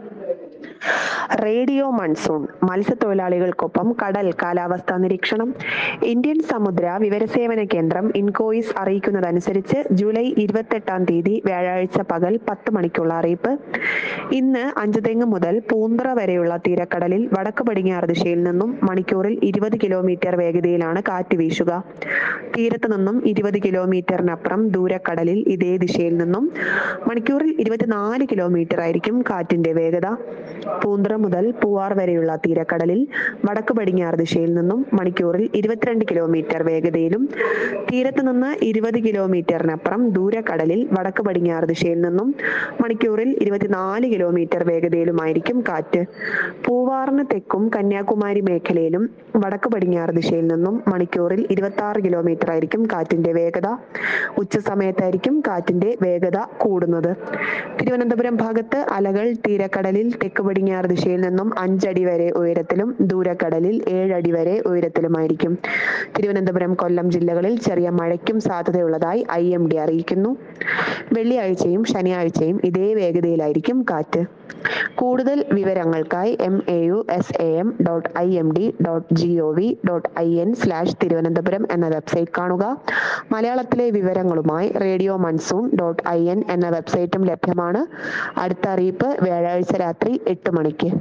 radio monsoon മത്സ്യത്തൊഴിലാളികൾക്കൊപ്പം കടൽ കാലാവസ്ഥാ നിരീക്ഷണം ഇന്ത്യൻ സമുദ്ര വിവരസേവന കേന്ദ്രം ഇൻകോയിസ് അറിയിക്കുന്നതനുസരിച്ച് ജൂലൈ ഇരുപത്തെട്ടാം തീയതി വ്യാഴാഴ്ച പകൽ പത്ത് മണിക്കുള്ള അറിയിപ്പ് ഇന്ന് അഞ്ചുതെങ്ങ് മുതൽ പൂന്തറ വരെയുള്ള തീരക്കടലിൽ വടക്ക് പടിഞ്ഞാറ് ദിശയിൽ നിന്നും മണിക്കൂറിൽ ഇരുപത് കിലോമീറ്റർ വേഗതയിലാണ് കാറ്റ് വീശുക തീരത്ത് നിന്നും ഇരുപത് കിലോമീറ്ററിനപ്പുറം ദൂരക്കടലിൽ ഇതേ ദിശയിൽ നിന്നും മണിക്കൂറിൽ ഇരുപത്തിനാല് കിലോമീറ്റർ ആയിരിക്കും കാറ്റിന്റെ വേഗത പൂന്തറ മുതൽ പൂവാർ വരെയുള്ള തീരക്കടലിൽ വടക്ക് പടിഞ്ഞാറ് ദിശയിൽ നിന്നും മണിക്കൂറിൽ ഇരുപത്തിരണ്ട് കിലോമീറ്റർ വേഗതയിലും തീരത്ത് നിന്ന് ഇരുപത് കിലോമീറ്ററിനപ്പുറം ദൂരക്കടലിൽ വടക്ക് പടിഞ്ഞാറ് ദിശയിൽ നിന്നും മണിക്കൂറിൽ ഇരുപത്തിനാല് കിലോമീറ്റർ വേഗതയിലുമായിരിക്കും കാറ്റ് പൂവാറിന് തെക്കും കന്യാകുമാരി മേഖലയിലും വടക്ക് പടിഞ്ഞാറ് ദിശയിൽ നിന്നും മണിക്കൂറിൽ ഇരുപത്തി ആറ് കിലോമീറ്റർ ആയിരിക്കും കാറ്റിന്റെ വേഗത ഉച്ച സമയത്തായിരിക്കും കാറ്റിന്റെ വേഗത കൂടുന്നത് തിരുവനന്തപുരം ഭാഗത്ത് അലകൾ തീരക്കടലിൽ തെക്ക് പടിഞ്ഞാറ് ദിശയിൽ നിന്നും അഞ്ചടി വരെ ഉയരത്തിലും ദൂരക്കടലിൽ ഏഴടി വരെ ഉയരത്തിലുമായിരിക്കും തിരുവനന്തപുരം കൊല്ലം ജില്ലകളിൽ ചെറിയ മഴയ്ക്കും സാധ്യതയുള്ളതായി ഐ എം ഡി അറിയിക്കുന്നു വെള്ളിയാഴ്ചയും ശനിയാഴ്ചയും ഇതേ വേഗതയിലായിരിക്കും കാറ്റ് കൂടുതൽ വിവരങ്ങൾക്കായി M A U S A M dot I M D dot G O V dot I N slash Thiruvananthapuram എന്ന വെബ്സൈറ്റ് കാണുക മലയാളത്തിലെ വിവരങ്ങളുമായി radio monsoon dot I N എന്ന വെബ്സൈറ്റും ലഭ്യമാണ് അടുത്ത അറിയിപ്പ് വ്യാഴാഴ്ച രാത്രി എട്ട് മണിക്ക്